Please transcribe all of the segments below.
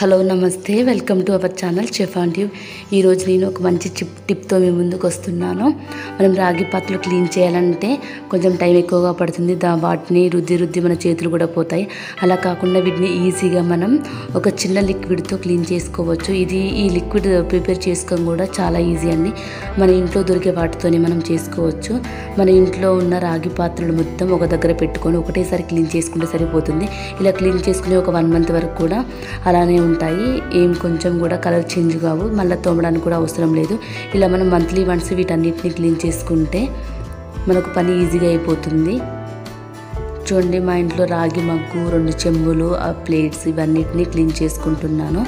hello నమస్తే welcome to our channel chef on tube ఈరోజు నేను ఒక మంచి చిప్ టిప్తో మీ ముందుకు వస్తున్నాను మనం రాగి పాత్రలు క్లీన్ చేయాలంటే కొంచెం టైం ఎక్కువగా పడుతుంది దా వాటిని రుద్ది రుద్ది మన చేతులు కూడా పోతాయి అలా కాకుండా వీటిని ఈజీగా మనం ఒక చిన్న లిక్విడ్తో క్లీన్ చేసుకోవచ్చు ఇది ఈ లిక్విడ్ ప్రిపేర్ చేసుకోవడం కూడా చాలా ఈజీ అండి మన ఇంట్లో దొరికే వాటితోనే మనం చేసుకోవచ్చు మన ఇంట్లో ఉన్న రాగి పాత్రలు మొత్తం ఒక దగ్గర పెట్టుకొని ఒకటేసారి క్లీన్ చేసుకుంటే సరిపోతుంది ఇలా క్లీన్ చేసుకుని ఒక వన్ మంత్ వరకు కూడా అలానే ఉంటాయి ఏం కొంచెం కూడా కలర్ చేంజ్ కావు మళ్ళీ తోమడానికి కూడా అవసరం లేదు ఇలా మనం మంత్లీ వన్స్ వీటన్నిటిని క్లీన్ చేసుకుంటే మనకు పని ఈజీగా అయిపోతుంది చూడండి మా ఇంట్లో రాగి మగ్గు రెండు చెంబులు ఆ ప్లేట్స్ ఇవన్నిటిని క్లీన్ చేసుకుంటున్నాను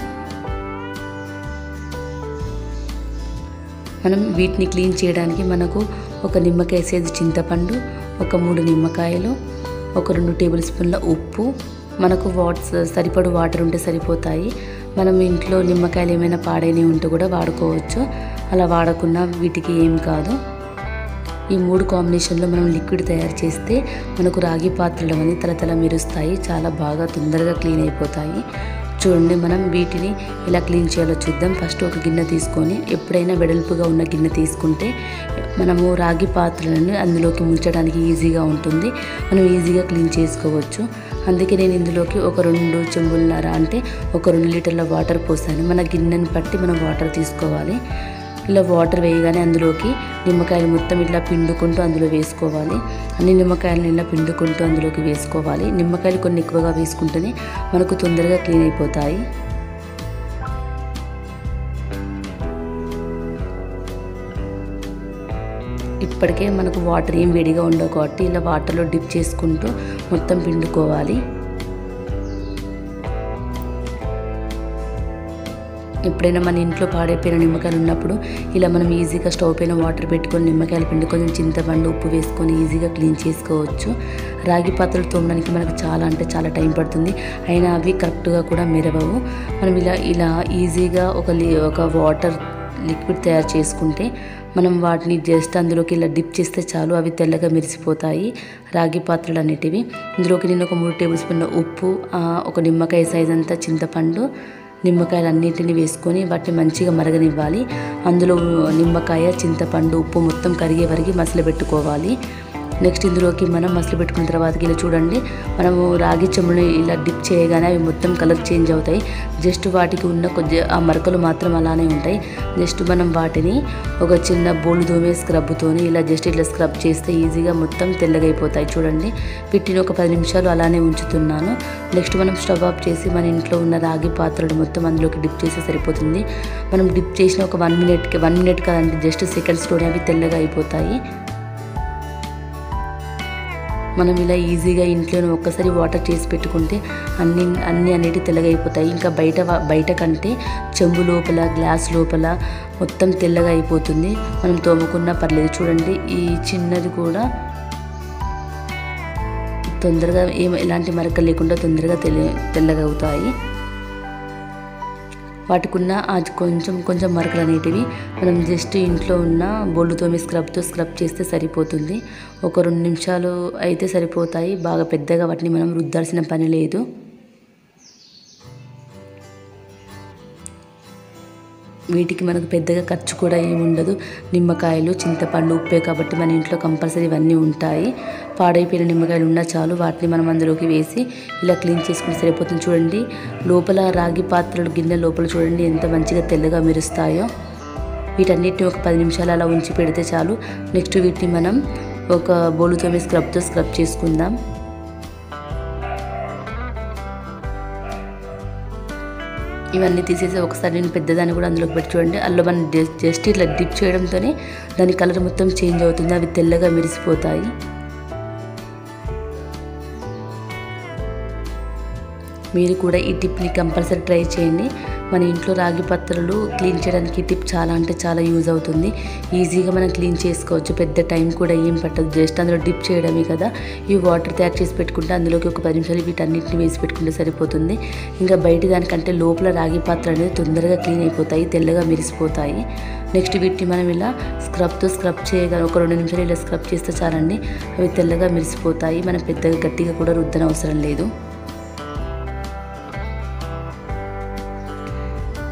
మనం వీటిని క్లీన్ చేయడానికి మనకు ఒక నిమ్మకాయ సైజు చింతపండు ఒక మూడు నిమ్మకాయలు ఒక రెండు టేబుల్ స్పూన్ల ఉప్పు మనకు వాట్స్ సరిపడు వాటర్ ఉంటే సరిపోతాయి మనం ఇంట్లో నిమ్మకాయలు ఏమైనా పాడైనవి ఉంటే కూడా వాడుకోవచ్చు అలా వాడకుండా వీటికి ఏం కాదు ఈ మూడు కాంబినేషన్లో మనం లిక్విడ్ తయారు చేస్తే మనకు రాగి పాత్రలు అనేది తలతల మెరుస్తాయి చాలా బాగా తొందరగా క్లీన్ అయిపోతాయి చూడండి మనం వీటిని ఎలా క్లీన్ చేయాలో చూద్దాం ఫస్ట్ ఒక గిన్నె తీసుకొని ఎప్పుడైనా వెడల్పుగా ఉన్న గిన్నె తీసుకుంటే మనము రాగి పాత్రలను అందులోకి ముంచడానికి ఈజీగా ఉంటుంది మనం ఈజీగా క్లీన్ చేసుకోవచ్చు అందుకే నేను ఇందులోకి ఒక రెండు చెంబులన్నర అంటే ఒక రెండు లీటర్ల వాటర్ పోసాను మన గిన్నెని బట్టి మనం వాటర్ తీసుకోవాలి ఇలా వాటర్ వేయగానే అందులోకి నిమ్మకాయలు మొత్తం ఇట్లా పిండుకుంటూ అందులో వేసుకోవాలి అన్ని నిమ్మకాయలను ఇలా పిండుకుంటూ అందులోకి వేసుకోవాలి నిమ్మకాయలు కొన్ని ఎక్కువగా వేసుకుంటేనే మనకు తొందరగా క్లీన్ అయిపోతాయి ఇప్పటికే మనకు వాటర్ ఏం వేడిగా ఉండవు కాబట్టి ఇలా వాటర్లో డిప్ చేసుకుంటూ మొత్తం పిండుకోవాలి ఎప్పుడైనా మన ఇంట్లో పాడైపోయిన నిమ్మకాయలు ఉన్నప్పుడు ఇలా మనం ఈజీగా స్టవ్ పైన వాటర్ పెట్టుకొని నిమ్మకాయలు పిండి కొంచెం చింతపండు ఉప్పు వేసుకొని ఈజీగా క్లీన్ చేసుకోవచ్చు రాగి పాత్రలు తోమడానికి మనకు చాలా అంటే చాలా టైం పడుతుంది అయినా అవి కరెక్ట్గా కూడా మెరవవు మనం ఇలా ఇలా ఈజీగా ఒక ఒక వాటర్ లిక్విడ్ తయారు చేసుకుంటే మనం వాటిని జస్ట్ అందులోకి ఇలా డిప్ చేస్తే చాలు అవి తెల్లగా మెరిసిపోతాయి రాగి పాత్రలు అనేటివి ఇందులోకి నేను ఒక మూడు టేబుల్ స్పూన్ల ఉప్పు ఒక నిమ్మకాయ సైజ్ అంతా చింతపండు నిమ్మకాయలు అన్నిటిని వేసుకొని వాటిని మంచిగా మరగనివ్వాలి అందులో నిమ్మకాయ చింతపండు ఉప్పు మొత్తం కరిగే వరకు మసలు పెట్టుకోవాలి నెక్స్ట్ ఇందులోకి మనం మసలు పెట్టుకున్న తర్వాత ఇలా చూడండి మనము రాగి చెమ్ముని ఇలా డిప్ చేయగానే అవి మొత్తం కలర్ చేంజ్ అవుతాయి జస్ట్ వాటికి ఉన్న కొద్ది ఆ మరకలు మాత్రం అలానే ఉంటాయి జస్ట్ మనం వాటిని ఒక చిన్న బోలు దోమే స్క్రబ్తోని ఇలా జస్ట్ ఇట్లా స్క్రబ్ చేస్తే ఈజీగా మొత్తం తెల్లగా అయిపోతాయి చూడండి పెట్టిన ఒక పది నిమిషాలు అలానే ఉంచుతున్నాను నెక్స్ట్ మనం స్టవ్ ఆఫ్ చేసి మన ఇంట్లో ఉన్న రాగి పాత్రలు మొత్తం అందులోకి డిప్ చేస్తే సరిపోతుంది మనం డిప్ చేసిన ఒక వన్ మినిట్కి వన్ మినిట్ కదంటే జస్ట్ సెకండ్స్లోనే అవి తెల్లగా అయిపోతాయి మనం ఇలా ఈజీగా ఇంట్లోనే ఒక్కసారి వాటర్ చేసి పెట్టుకుంటే అన్ని అన్ని అనేవి తెల్లగా అయిపోతాయి ఇంకా బయట బయట కంటే చెంబు లోపల గ్లాస్ లోపల మొత్తం తెల్లగా అయిపోతుంది మనం తోముకున్నా పర్లేదు చూడండి ఈ చిన్నది కూడా తొందరగా ఏం ఎలాంటి మరకలు లేకుండా తొందరగా తెల్ల తెల్లగా అవుతాయి వాటికున్న అది కొంచెం కొంచెం మరకలు అనేటివి మనం జస్ట్ ఇంట్లో ఉన్న బొల్లుతో స్క్రబ్తో స్క్రబ్ చేస్తే సరిపోతుంది ఒక రెండు నిమిషాలు అయితే సరిపోతాయి బాగా పెద్దగా వాటిని మనం రుద్దాల్సిన పని లేదు వీటికి మనకు పెద్దగా ఖర్చు కూడా ఏముండదు నిమ్మకాయలు చింతపండు ఉప్పే కాబట్టి మన ఇంట్లో కంపల్సరీ ఇవన్నీ ఉంటాయి పాడైపోయిన నిమ్మకాయలు ఉన్నా చాలు వాటిని మనం అందులోకి వేసి ఇలా క్లీన్ చేసుకుని సరిపోతుంది చూడండి లోపల రాగి పాత్రలు గిన్నె లోపల చూడండి ఎంత మంచిగా తెల్లగా మెరుస్తాయో వీటన్నిటిని ఒక పది నిమిషాలు అలా ఉంచి పెడితే చాలు నెక్స్ట్ వీటిని మనం ఒక బోలుతో స్క్రబ్తో స్క్రబ్ చేసుకుందాం ఇవన్నీ తీసేసి ఒకసారి నేను పెద్దదాన్ని కూడా అందులోకి పెట్టి చూడండి అందులో మనం జస్ట్ ఇట్లా డిప్ చేయడంతోనే దాని కలర్ మొత్తం చేంజ్ అవుతుంది అవి తెల్లగా మెరిసిపోతాయి మీరు కూడా ఈ టిప్ని కంపల్సరీ ట్రై చేయండి మన ఇంట్లో రాగి పత్రలు క్లీన్ చేయడానికి ఈ టిప్ చాలా అంటే చాలా యూజ్ అవుతుంది ఈజీగా మనం క్లీన్ చేసుకోవచ్చు పెద్ద టైం కూడా ఏం పట్టదు జస్ట్ అందులో డిప్ చేయడమే కదా ఈ వాటర్ తయారు చేసి పెట్టుకుంటే అందులోకి ఒక పది నిమిషాలు వీటన్నిటిని వేసి పెట్టుకుంటే సరిపోతుంది ఇంకా బయట దానికంటే లోపల రాగి పాత్ర అనేది తొందరగా క్లీన్ అయిపోతాయి తెల్లగా మెరిసిపోతాయి నెక్స్ట్ వీటిని మనం ఇలా స్క్రబ్తో స్క్రబ్ చేయగల ఒక రెండు నిమిషాలు ఇలా స్క్రబ్ చేస్తే చాలండి అవి తెల్లగా మెరిసిపోతాయి మనం పెద్దగా గట్టిగా కూడా రుద్దన అవసరం లేదు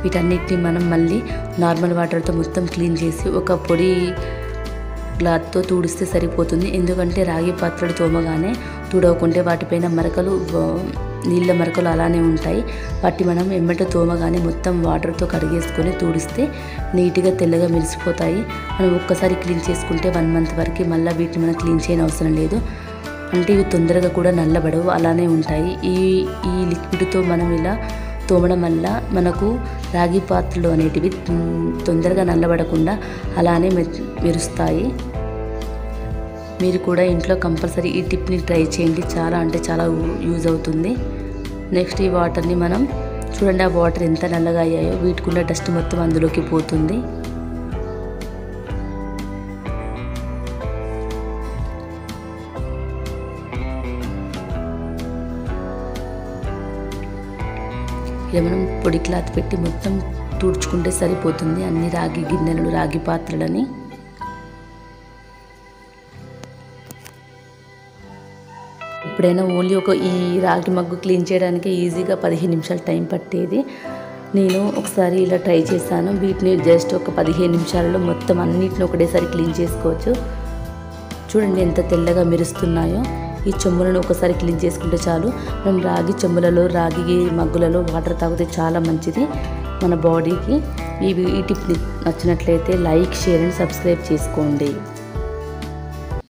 వీటన్నిటిని మనం మళ్ళీ నార్మల్ వాటర్తో మొత్తం క్లీన్ చేసి ఒక పొడి క్లాత్తో తుడిస్తే సరిపోతుంది ఎందుకంటే రాగి పాత్రలు తోమగానే తుడవకుంటే వాటిపైన మరకలు ఆ, నీళ్ళ మరకలు అలానే ఉంటాయి వాటి మనం ఎమ్మట తోమగానే మొత్తం వాటర్తో కడిగేసుకొని తుడిస్తే నీట్గా తెల్లగా మెరిసిపోతాయి మనం ఒక్కసారి క్లీన్ చేసుకుంటే వన్ మంత్ వరకు మళ్ళీ వీటిని మనం క్లీన్ చేయని అవసరం లేదు అంటే ఇవి తొందరగా కూడా నల్లబడవు అలానే ఉంటాయి ఈ ఈ లిక్విడ్తో మనం ఇలా తోమడం వల్ల మనకు రాగి పాత్రలు అనేటివి మ్, తొందరగా నల్లబడకుండా అలానే మె- మెరుస్తాయి మీరు కూడా ఇంట్లో కంపల్సరీ ఈ టిప్ని ట్రై చేయండి చాలా అంటే చాలా యూజ్ అవుతుంది నెక్స్ట్ ఈ వాటర్ని మనం చూడండి ఆ వాటర్ ఎంత నల్లగా అయ్యాయో వీటికున్న డస్ట్ మొత్తం అందులోకి పోతుంది ఇలా మనం పొడి క్లాత్ పెట్టి మొత్తం తుడుచుకుంటే సరిపోతుంది అన్ని రాగి గిన్నెలు రాగి పాత్రలని ఎప్పుడైనా ఓన్లీ ఒక ఈ రాగి మగ్గు క్లీన్ చేయడానికి ఈజీగా పదిహేను నిమిషాలు టైం పట్టేది నేను ఒకసారి ఇలా ట్రై చేశాను వీటిని జస్ట్ ఒక పదిహేను నిమిషాలలో మొత్తం అన్నిటిని ఒకటేసారి క్లీన్ చేసుకోవచ్చు చూడండి ఎంత తెల్లగా మెరుస్తున్నాయో ఈ చెమ్ములను ఒకసారి క్లీన్ చేసుకుంటే చాలు మనం రాగి చెమ్ములలో రాగి మగ్గులలో వాటర్ తాగితే చాలా మంచిది మన బాడీకి ఈ ఈ టిప్ని నచ్చినట్లయితే లైక్ షేర్ అండ్ సబ్స్క్రైబ్ చేసుకోండి